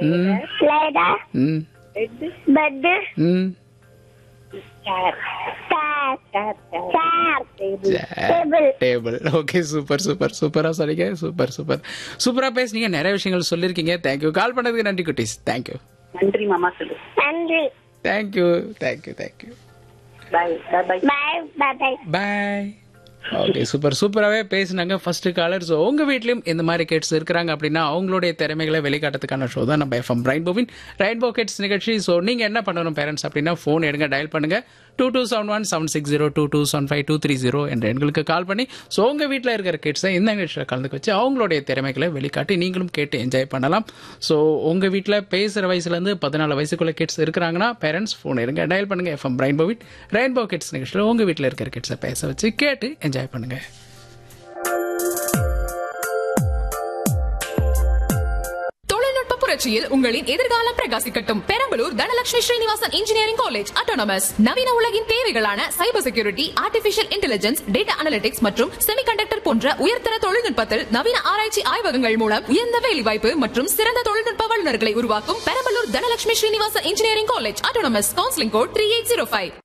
ம் ஸ்லைடர் ம் பெட் ம் chair chair chair table table okay super super சூப்பரா சொன்னீங்க சூப்பர் சூப்பர் சூப்பரா பேசுனீங்க நிறைய விஷயங்கள் சொல்லியிருக்கீங்க தேங்க்யூ கால் பண்ணதுக்கு நன்றி குட்டீஸ் தேங்க்யூ நன்றி மாமா சொல்லு நன்றி thank you thank you thank you bye bye bye bye bye okay super சூப்பராகவே பேசினாங்க ஃபர்ஸ்ட் காலர் ஸோ உங்கள் வீட்லேயும் இந்த மாதிரி கிட்ஸ் இருக்கிறாங்க அப்படின்னா அவங்களுடைய திறமைகளை வெளிக்காட்டுறதுக்கான ஷோ தான் நம்ம எஃப்எம் ரெயின்போவின் ரெயின்போ கிட்ஸ் நிகழ்ச்சி ஸோ நீங்கள் என்ன பண்ணணும் பேரண்ட்ஸ் அப்படின்னா ஃபோன் எடுங்க டயல் பண்ணுங்க two two seven one seven six zero two two seven five two three zero என்ற எண்களுக்கு கால் பண்ணி ஸோ உங்கள் வீட்டில் இருக்கிற கிட்ஸை இந்த நிகழ்ச்சியில் கலந்துக்க வச்சு அவங்களுடைய திறமைகளை வெளிக்காட்டி நீங்களும் கேட்டு என்ஜாய் பண்ணலாம் ஸோ உங்கள் வீட்டில் பேசுகிற வயசுலேருந்து பதினாலு வயசுக்குள்ள கிட்ஸ் இருக்கிறாங்கன்னா பேரண்ட்ஸ் ஃபோன் எடுங்க டயல் பண்ணுங்க எஃப்எம் ரெயின்போவின் ரெயின்போ கிட்ஸ் நிகழ்ச்சியில் உங்கள் வீட்டில் இருக்கிற கிட்ஸை பேச வச்சு கேட்டு என்ஜாய் பண்ணுங்க தொழில்நுட்ப புரட்சியில் உங்களின் எதிர்காலம் பிரகாசிக்கட்டும் Perambalur Dhanalakshmi Srinivasan engineering college autonomous நவீன உலகின் தேவைகளான cyber security artificial intelligence data analytics மற்றும் செமிகண்டக்டர் போன்ற உயர்தர தொழில்நுட்பத்தில் நவீன ஆராய்ச்சி ஆய்வகங்கள் மூலம் உயர்ந்த வேலைவாய்ப்பு மற்றும் சிறந்த தொழில்நுட்ப வல்லுநர்களை உருவாக்கும் Perambalur Dhanalakshmi Srinivasan engineering college autonomous counselling code three eight zero five